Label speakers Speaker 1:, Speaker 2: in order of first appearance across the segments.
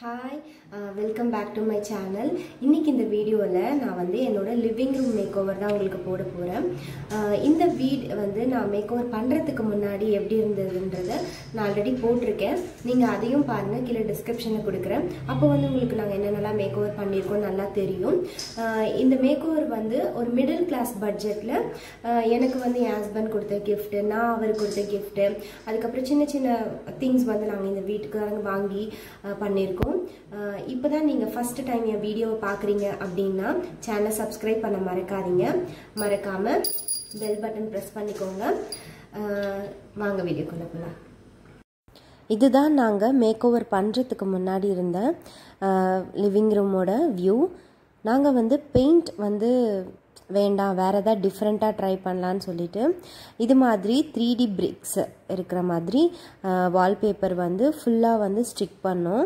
Speaker 1: hi welcome back to my channel இன்னைக்கு இந்த வீடியோவில் நான் வந்து என்னோட லிவிங் ரூம் மேக் ஓவர் தான் உங்களுக்கு போட போகிறேன் இந்த வீட் வந்து நான் மேக் ஓவர் பண்ணுறதுக்கு முன்னாடி எப்படி இருந்ததுன்றதை நான் ஆல்ரெடி போட்டிருக்கேன் நீங்கள் அதையும் பாருங்கள் கீழே டிஸ்கிரிப்ஷனில் கொடுக்குறேன் அப்போ வந்து உங்களுக்கு நாங்கள் என்னென்னலாம் மேக் ஓவர் பண்ணியிருக்கோம் நல்லா தெரியும் அஹ் இந்த மேக் ஓவர் வந்து ஒரு மிடில் கிளாஸ் பட்ஜெட்டில் எனக்கு வந்து என் ஹஸ்பண்ட் கொடுத்த கிஃப்ட்டு நான் அவருக்கு கொடுத்த கிஃப்ட்டு அதுக்கப்புறம் சின்ன சின்ன திங்ஸ் வந்து நாங்கள் இந்த வீட்டுக்காரங்க வாங்கி அஹ், பண்ணியிருக்கோம் இப்போ தான் நீங்கள் ஃபஸ்ட்டு டைம் என் வீடியோவை பார்க்குறீங்க அப்படின்னா சேனலை சப்ஸ்கிரைப் பண்ண மறக்காதீங்க மறக்காமல் பெல் பட்டன் ப்ரெஸ் பண்ணிக்கோங்க அஹ், வாங்க வீடியோக்குள்ளே போகலாம் இதுதான் நாங்கள் மேக் ஓவர் பண்ணுறதுக்கு முன்னாடி இருந்த லிவிங் ரூமோட வியூ நாங்கள் வந்து பெயிண்ட் வந்து வேண்டாம் வேறு எதாவது டிஃப்ரெண்ட்டாக ட்ரை பண்ணலான்னு சொல்லிட்டு இது மாதிரி த்ரீ டி பிரிக்ஸ் இருக்கிற மாதிரி வால்பேப்பர் வந்து ஃபுல்லாக வந்து ஸ்டிக் பண்ணோம்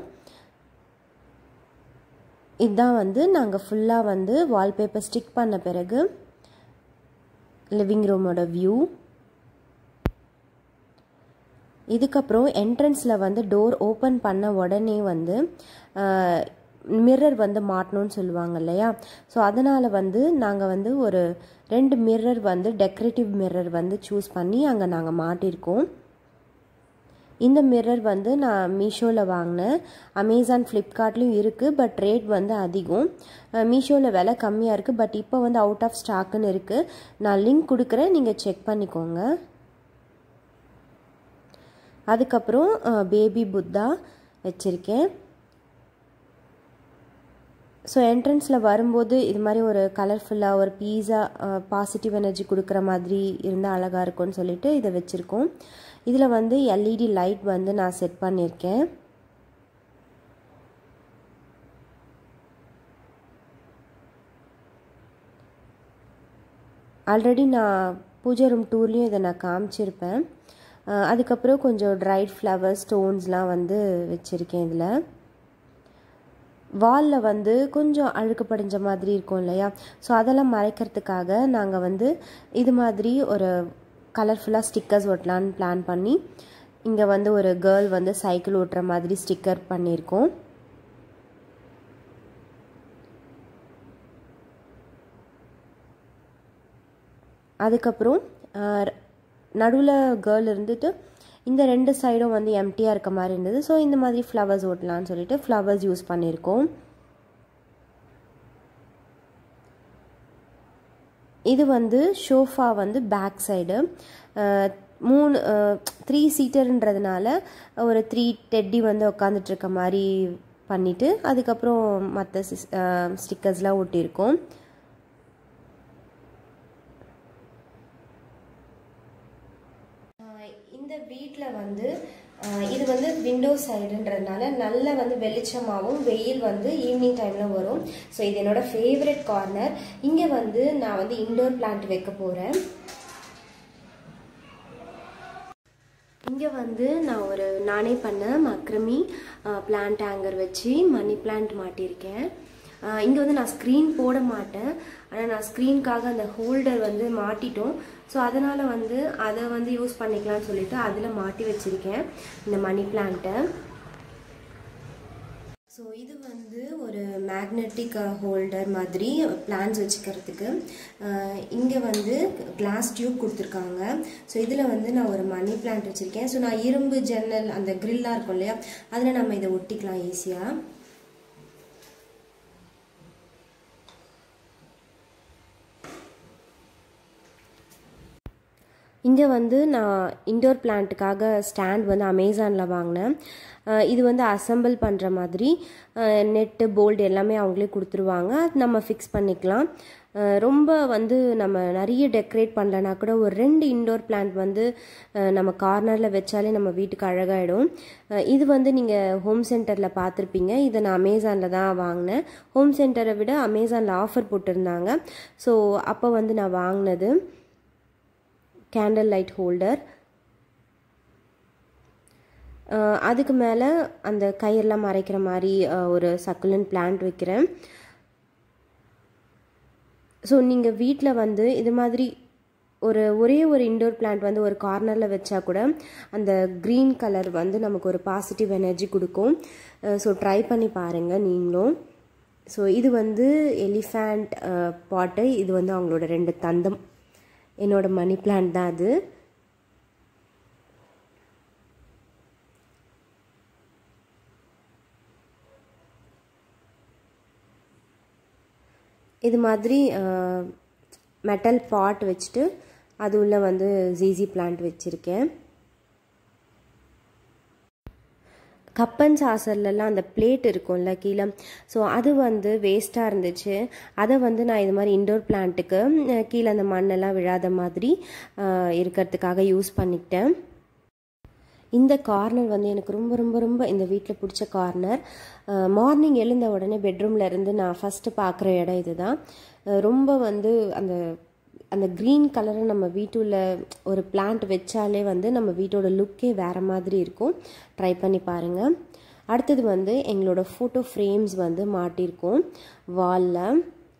Speaker 1: இதுதான் வந்து நாங்கள் ஃபுல்லாக வந்து வால்பேப்பர் ஸ்டிக் பண்ண பிறகு லிவிங் ரூமோட வியூ இதுக்கப்புறம் என்ட்ரன்ஸில் வந்து டோர் ஓப்பன் பண்ண உடனே வந்து மிரர் வந்து மாட்டணும்னு சொல்லுவாங்க இல்லையா ஸோ அதனால் வந்து நாங்கள் வந்து ஒரு ரெண்டு மிரர் வந்து டெக்கரேட்டிவ் மிரர் வந்து சூஸ் பண்ணி அங்கே நாங்கள் மாட்டியிருக்கோம் இந்த மிரர் வந்து நான் மீஷோவில் வாங்கினேன் அமேசான் ஃப்ளிப்கார்ட்லேயும் இருக்குது பட் ரேட் வந்து அதிகம் மீஷோவில் விலை கம்மியாக இருக்குது பட் இப்போ வந்து அவுட் ஆஃப் ஸ்டாக்குன்னு இருக்குது நான் லிங்க் கொடுக்குறேன் நீங்கள் செக் பண்ணிக்கோங்க அதுக்கப்புறம் பேபி புத்தா வச்சுருக்கேன் ஸோ என்ட்ரன்ஸில் வரும்போது இது மாதிரி ஒரு கலர்ஃபுல்லாக ஒரு பீஸா பாசிட்டிவ் எனர்ஜி கொடுக்குற மாதிரி இருந்தால் அழகாக இருக்கும்னு சொல்லிட்டு இதை வச்சுருக்கோம் இதில் வந்து எல்இடி லைட் வந்து நான் செட் பண்ணியிருக்கேன் ஆல்ரெடி நான் பூஜை ரூம் டூர்லேயும் இதை நான் காமிச்சிருப்பேன் அதுக்கப்புறம் கொஞ்சம் ட்ரைட் ஃப்ளவர் ஸ்டோன்ஸ்லாம் வந்து வச்சுருக்கேன் இதில் வாலில் வந்து கொஞ்சம் அழுக்கு படிஞ்ச மாதிரி இருக்கும் இல்லையா ஸோ அதெல்லாம் மறைக்கிறதுக்காக நாங்கள் வந்து இது மாதிரி ஒரு கலர்ஃபுல்லாக ஸ்டிக்கர்ஸ் ஒட்டலான்னு பிளான் பண்ணி இங்கே வந்து ஒரு கேர்ள் வந்து சைக்கிள் ஓட்டுற மாதிரி ஸ்டிக்கர் பண்ணியிருக்கோம் அதுக்கப்புறம் நடுவில் கேர்ள் இருந்துட்டு இந்த ரெண்டு சைடும் வந்து எம்டியாக இருக்க மாதிரி இருந்தது ஸோ இந்த மாதிரி ஃப்ளவர்ஸ் ஓட்டலான்னு சொல்லிட்டு ஃப்ளவர்ஸ் யூஸ் பண்ணியிருக்கோம் இது வந்து ஷோஃபா வந்து பேக் சைடு மூணு த்ரீ சீட்டர்ன்றதுனால ஒரு த்ரீ டெட்டி வந்து உட்காந்துட்டு இருக்க மாதிரி பண்ணிவிட்டு அதுக்கப்புறம் மற்ற ஸ்டிக்கர்ஸ்லாம் ஒட்டியிருக்கோம் இந்த வீட்டில் வந்து இது வந்து விண்டோ சைடுன்றதுனால நல்ல வந்து வெளிச்சமாகவும் வெயில் வந்து ஈவினிங் டைமில் வரும் ஸோ இது என்னோட ஃபேவரட் கார்னர் இங்கே வந்து நான் வந்து இண்டோர் பிளான்ட் வைக்க போகிறேன் இங்கே வந்து நான் ஒரு நானே பண்ண மக்ரமி பிளான்ட் ஆங்கர் வச்சு மணி பிளான்ட் மாட்டியிருக்கேன் இங்கே வந்து நான் ஸ்க்ரீன் போட மாட்டேன் ஆனால் நான் ஸ்க்ரீனுக்காக அந்த ஹோல்டர் வந்து மாட்டிட்டோம் ஸோ அதனால் வந்து அதை வந்து யூஸ் பண்ணிக்கலாம்னு சொல்லிட்டு அதில் மாட்டி வச்சுருக்கேன் இந்த மணி பிளான்ட்டை ஸோ இது வந்து ஒரு மேக்னெட்டிக் ஹோல்டர் மாதிரி பிளான்ஸ் வச்சுக்கிறதுக்கு இங்கே வந்து கிளாஸ் டியூப் கொடுத்துருக்காங்க ஸோ இதில் வந்து நான் ஒரு மணி பிளான்ட் வச்சுருக்கேன் ஸோ நான் இரும்பு ஜன்னல் அந்த க்ரில்லாக இருக்கும் இல்லையா அதில் நம்ம இதை ஒட்டிக்கலாம் ஈஸியாக இங்கே வந்து நான் இண்டோர் பிளான்ட்டுக்காக ஸ்டாண்ட் வந்து அமேசானில் வாங்கினேன் இது வந்து அசம்பிள் பண்ணுற மாதிரி நெட்டு போல்டு எல்லாமே அவங்களே கொடுத்துருவாங்க அது நம்ம ஃபிக்ஸ் பண்ணிக்கலாம் ரொம்ப வந்து நம்ம நிறைய டெக்கரேட் பண்ணலனா கூட ஒரு ரெண்டு இண்டோர் பிளான்ட் வந்து நம்ம கார்னரில் வச்சாலே நம்ம வீட்டுக்கு அழகாயிடும் இது வந்து நீங்கள் ஹோம் சென்டரில் பார்த்துருப்பீங்க இதை நான் அமேசானில் தான் வாங்கினேன் ஹோம் சென்டரை விட அமேசானில் ஆஃபர் போட்டிருந்தாங்க ஸோ அப்போ வந்து நான் வாங்கினது கேண்டில் லைட் ஹோல்டர் அதுக்கு மேலே அந்த கயிறெல்லாம் மறைக்கிற மாதிரி ஒரு சக்குலன் பிளான்ட் வைக்கிறேன் ஸோ நீங்கள் வீட்டில் வந்து இது மாதிரி ஒரு ஒரே ஒரு இண்டோர் பிளான்ட் வந்து ஒரு கார்னரில் வச்சா கூட அந்த க்ரீன் கலர் வந்து நமக்கு ஒரு பாசிட்டிவ் எனர்ஜி கொடுக்கும் ஸோ ட்ரை பண்ணி பாருங்கள் நீங்களும் ஸோ இது வந்து எலிஃபேண்ட் பாட்டு இது வந்து அவங்களோட ரெண்டு தந்தம் என்னோட மணி பிளான்ட் தான் அது இது மாதிரி மெட்டல் பாட் வச்சுட்டு அது உள்ள வந்து ஜீசி பிளான்ட் வச்சுருக்கேன் கப்பன் சாசர்லலாம் அந்த பிளேட் இருக்கும்ல கீழே ஸோ அது வந்து வேஸ்ட்டாக இருந்துச்சு அதை வந்து நான் இது மாதிரி இண்டோர் பிளான்ட்டுக்கு கீழே அந்த மண்ணெல்லாம் விழாத மாதிரி இருக்கிறதுக்காக யூஸ் பண்ணிக்கிட்டேன் இந்த கார்னர் வந்து எனக்கு ரொம்ப ரொம்ப ரொம்ப இந்த வீட்டில் பிடிச்ச கார்னர் மார்னிங் எழுந்த உடனே பெட்ரூமில் இருந்து நான் ஃபஸ்ட்டு பார்க்குற இடம் இதுதான் ரொம்ப வந்து அந்த அந்த க்ரீன் கலரை நம்ம வீட்டுள்ள ஒரு பிளான்ட் வச்சாலே வந்து நம்ம வீட்டோட லுக்கே வேறு மாதிரி இருக்கும் ட்ரை பண்ணி பாருங்கள் அடுத்தது வந்து எங்களோட ஃபோட்டோ ஃப்ரேம்ஸ் வந்து மாட்டியிருக்கோம் வாலில்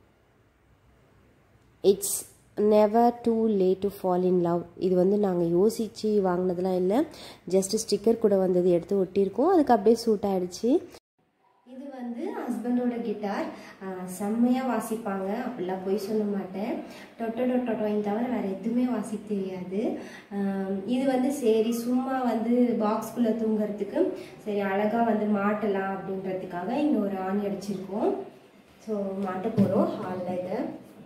Speaker 1: it's never too late to fall in love இது வந்து நாங்கள் யோசித்து வாங்கினதுலாம் இல்லை ஜஸ்ட் ஸ்டிக்கர் கூட வந்தது எடுத்து ஒட்டியிருக்கோம் அதுக்கு அப்படியே சூட் ஆகிடுச்சு இது வந்து ஹஸ்பண்டோட கிட்டார் செம்மையாக வாசிப்பாங்க அப்படிலாம் போய் சொல்ல மாட்டேன் டொட்டோ டொட்டோயின் தவிர வேறு எதுவுமே வாசிக்க தெரியாது இது வந்து சரி சும்மா வந்து பாக்ஸ்குள்ளே தூங்குறதுக்கு சரி அழகாக வந்து மாட்டலாம் அப்படின்றதுக்காக இங்கே ஒரு ஆணி அடிச்சிருக்கோம் ஸோ மாட்ட போகிறோம் ஹாலில் இதை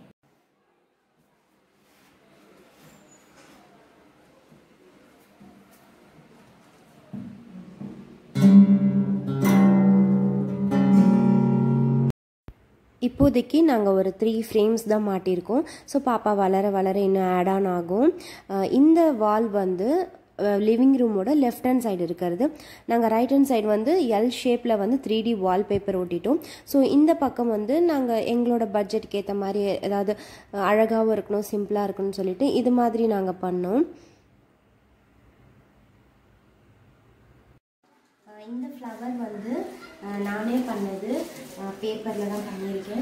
Speaker 1: இப்போதைக்கு நாங்கள் ஒரு த்ரீ ஃப்ரேம்ஸ் தான் மாட்டியிருக்கோம் ஸோ பாப்பா வளர வளர இன்னும் ஆட் ஆன் ஆகும் இந்த வால் வந்து லிவிங் ரூமோட லெஃப்ட் ஹேண்ட் சைடு இருக்கிறது நாங்கள் ரைட் ஹேண்ட் சைடு வந்து எல் ஷேப்பில் வந்து த்ரீ டி வால்பேப்பர் ஒட்டிட்டோம் ஸோ இந்த பக்கம் வந்து நாங்கள் எங்களோட பட்ஜெட்டுக்கு ஏற்ற மாதிரி ஏதாவது அழகாகவும் இருக்கணும் சிம்பிளாக இருக்கணும்னு சொல்லிட்டு இது மாதிரி நாங்கள் பண்ணோம் இந்த ஃப்ளவர் வந்து நானே பண்ணது பேப்பரில் தான் பண்ணியிருக்கேன்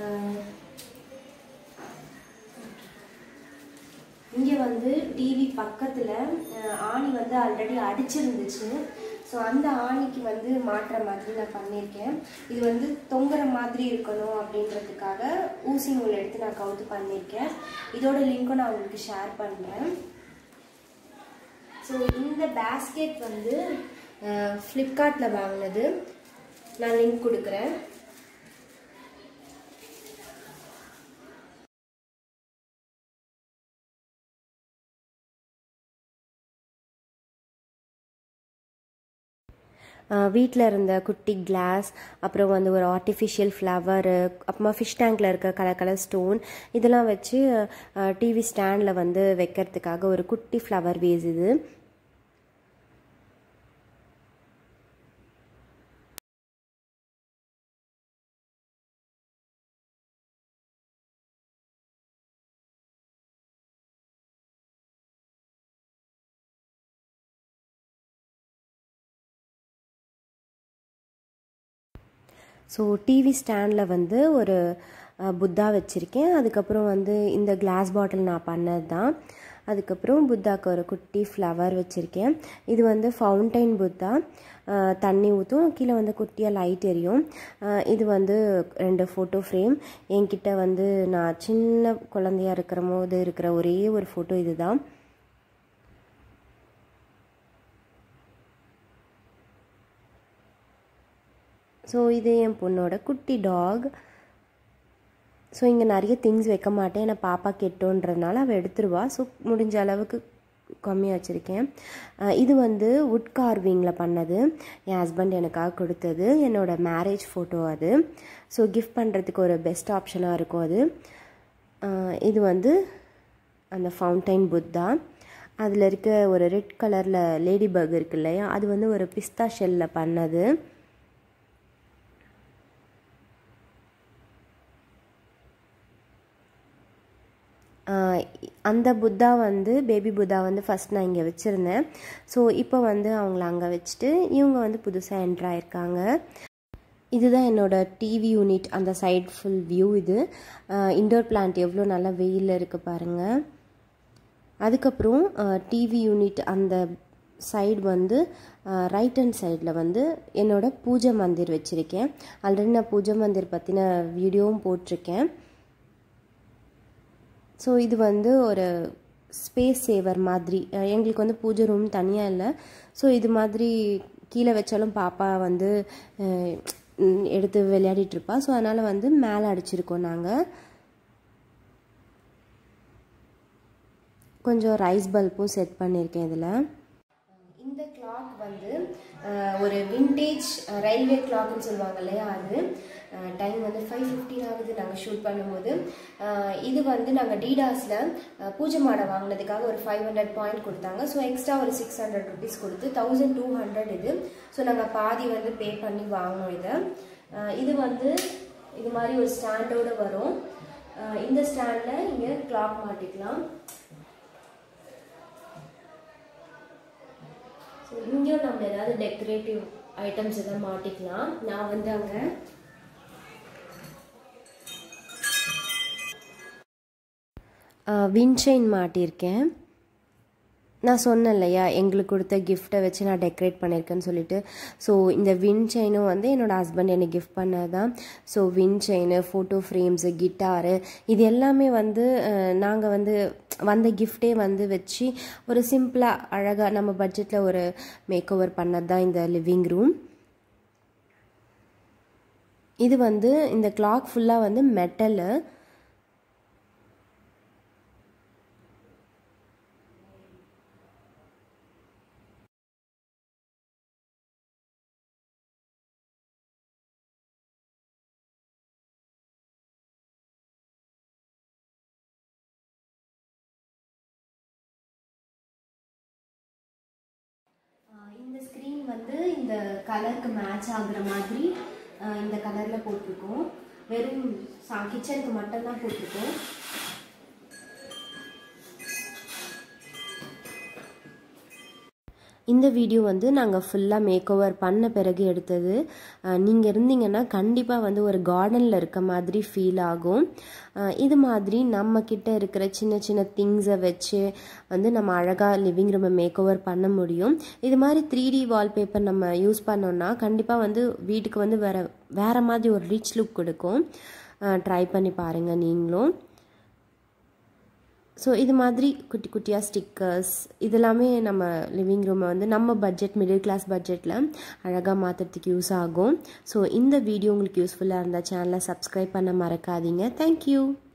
Speaker 1: இங்கே வந்து டிவி பக்கத்தில் ஆணி வந்து ஆல்ரெடி அடிச்சிருந்துச்சு ஸோ அந்த ஆணிக்கு வந்து மாட்டுற மாதிரி நான் பண்ணியிருக்கேன் இது வந்து தொங்குற மாதிரி இருக்கணும் அப்படின்றதுக்காக ஊசி நூல் எடுத்து நான் கவுத்து பண்ணியிருக்கேன் இதோட லிங்க்கும் நான் உங்களுக்கு ஷேர் பண்ணுறேன் ஸோ இந்த பேஸ்கெட் வந்து ஃப்ளிப்கார்ட்டில் வாங்கினது நான் லிங்க் கொடுக்குறேன் வீட்டில் இருந்த குட்டி கிளாஸ் அப்புறம் வந்து ஒரு ஆர்டிஃபிஷியல் ஃப்ளவரு அப்புறமா ஃபிஷ் டேங்கில் இருக்க கலர் கலர் ஸ்டோன் இதெல்லாம் வச்சு டிவி ஸ்டாண்டில் வந்து வைக்கிறதுக்காக ஒரு குட்டி ஃப்ளவர் வேஸ் இது ஸோ டிவி ஸ்டாண்டில் வந்து ஒரு புத்தா வச்சுருக்கேன் அதுக்கப்புறம் வந்து இந்த கிளாஸ் பாட்டில் நான் பண்ணது தான் அதுக்கப்புறம் புத்தாக்கு ஒரு குட்டி ஃப்ளவர் வச்சுருக்கேன் இது வந்து ஃபவுண்டைன் புத்தா தண்ணி ஊற்றும் கீழே வந்து குட்டியாக லைட் எரியும் இது வந்து ரெண்டு ஃபோட்டோ ஃப்ரேம் என்கிட்ட வந்து நான் சின்ன குழந்தையாக இருக்கிற போது இருக்கிற ஒரே ஒரு ஃபோட்டோ இது தான் ஸோ இது என் பொண்ணோட குட்டி டாக் ஸோ இங்கே நிறைய திங்ஸ் வைக்க மாட்டேன் ஏன்னா பாப்பா கெட்டோன்றதுனால அவள் எடுத்துருவா ஸோ முடிஞ்ச அளவுக்கு கம்மியாக வச்சுருக்கேன் இது வந்து உட் கார்விங்கில் பண்ணது என் ஹஸ்பண்ட் எனக்காக கொடுத்தது என்னோடய மேரேஜ் ஃபோட்டோ அது ஸோ கிஃப்ட் பண்ணுறதுக்கு ஒரு பெஸ்ட் ஆப்ஷனாக இருக்கும் அது இது வந்து அந்த ஃபவுண்டைன் புத்தா அதில் இருக்க ஒரு ரெட் கலரில் லேடி பர்க் இருக்கு இல்லையா அது வந்து ஒரு பிஸ்தா ஷெல்லில் பண்ணது அந்த புத்தா வந்து பேபி புத்தா வந்து ஃபஸ்ட் நான் இங்கே வச்சுருந்தேன் ஸோ இப்போ வந்து அவங்கள அங்கே வச்சுட்டு இவங்க வந்து புதுசாக என்ட்ரு ஆயிருக்காங்க இதுதான் என்னோடய டிவி யூனிட் அந்த சைட் ஃபுல் வியூ இது இண்டோர் பிளான்ட் எவ்வளோ நல்லா வெயிலில் இருக்குது பாருங்கள் அதுக்கப்புறம் டிவி யூனிட் அந்த சைடு வந்து ரைட் ஹேண்ட் சைடில் வந்து என்னோட பூஜை மந்திர் வச்சுருக்கேன் ஆல்ரெடி நான் பூஜை மந்திர் பற்றின வீடியோவும் போட்டிருக்கேன் ஸோ இது வந்து ஒரு ஸ்பேஸ் சேவர் மாதிரி எங்களுக்கு வந்து பூஜை ரூம் தனியாக இல்லை ஸோ இது மாதிரி கீழே வச்சாலும் பாப்பா வந்து எடுத்து விளையாடிட்டு இருப்பா ஸோ அதனால் வந்து மேலே அடிச்சிருக்கோம் நாங்கள் கொஞ்சம் ரைஸ் பல்பும் செட் பண்ணியிருக்கேன் இதில் இந்த கிளாக் வந்து ஒரு விண்டேஜ் ரயில்வே கிளாக்னு சொல்லுவாங்க இல்லையா அது டைம் வந்து ஃபைவ் ஃபிஃப்டின் ஆகுது நாங்கள் ஷூட் பண்ணும்போது இது வந்து நாங்கள் டீடாஸில் பூஜை மாடை வாங்கினதுக்காக ஒரு ஃபைவ் ஹண்ட்ரட் பாயிண்ட் கொடுத்தாங்க ஸோ எக்ஸ்ட்ரா ஒரு சிக்ஸ் ஹண்ட்ரட் ருபீஸ் கொடுத்து தௌசண்ட் டூ ஹண்ட்ரட் இது ஸோ நாங்கள் பாதி வந்து பே பண்ணி வாங்கினோம் இதை இது வந்து இது மாதிரி ஒரு ஸ்டாண்டோடு வரும் இந்த ஸ்டாண்டில் இங்கே கிளாக் மாட்டிக்கலாம் ஸோ இங்கேயும் நம்ம ஏதாவது டெக்கரேட்டிவ் ஐட்டம்ஸ் எதாவது மாட்டிக்கலாம் நான் வந்து அங்கே வின்செயின் மாட்டியிருக்கேன் நான் சொன்னேன் இல்லையா எங்களுக்கு கொடுத்த கிஃப்ட்டை வச்சு நான் டெக்கரேட் பண்ணியிருக்கேன்னு சொல்லிட்டு ஸோ இந்த வின் செயினும் வந்து என்னோடய ஹஸ்பண்ட் எனக்கு கிஃப்ட் பண்ணது தான் ஸோ வின் செயின் ஃபோட்டோ ஃப்ரேம்ஸு கிட்டாரு இது எல்லாமே வந்து நாங்கள் வந்து வந்த கிஃப்டே வந்து வச்சு ஒரு சிம்பிளாக அழகாக நம்ம பட்ஜெட்டில் ஒரு மேக் ஓவர் பண்ணது தான் இந்த லிவிங் ரூம் இது வந்து இந்த கிளாக் ஃபுல்லாக வந்து மெட்டலு இந்த ஸ்க்ரீன் வந்து இந்த கலருக்கு மேட்ச் ஆகுற மாதிரி இந்த கலரில் போட்டிருக்கோம் வெறும் சா கிச்சனுக்கு மட்டும்தான் போட்டிருக்கோம் இந்த வீடியோ வந்து நாங்கள் ஃபுல்லாக மேக் ஓவர் பண்ண பிறகு எடுத்தது நீங்கள் இருந்தீங்கன்னா கண்டிப்பாக வந்து ஒரு கார்டனில் இருக்க மாதிரி ஃபீல் ஆகும் இது மாதிரி நம்ம கிட்ட இருக்கிற சின்ன சின்ன திங்ஸை வச்சு வந்து நம்ம அழகாக லிவிங் ரூமை மேக் ஓவர் பண்ண முடியும் இது மாதிரி த்ரீ டி வால்பேப்பர் நம்ம யூஸ் பண்ணோம்னா கண்டிப்பாக வந்து வீட்டுக்கு வந்து வேறு வேறு மாதிரி ஒரு ரிச் லுக் கொடுக்கும் ட்ரை பண்ணி பாருங்கள் நீங்களும் ஸோ இது மாதிரி குட்டி குட்டியாக ஸ்டிக்கர்ஸ் இதெல்லாமே நம்ம லிவிங் ரூமை வந்து நம்ம பட்ஜெட் மிடில் கிளாஸ் பட்ஜெட்டில் அழகாக மாற்றுறதுக்கு யூஸ் ஆகும் ஸோ இந்த வீடியோ உங்களுக்கு யூஸ்ஃபுல்லாக இருந்தால் சேனலை சப்ஸ்கிரைப் பண்ண மறக்காதீங்க தேங்க்யூ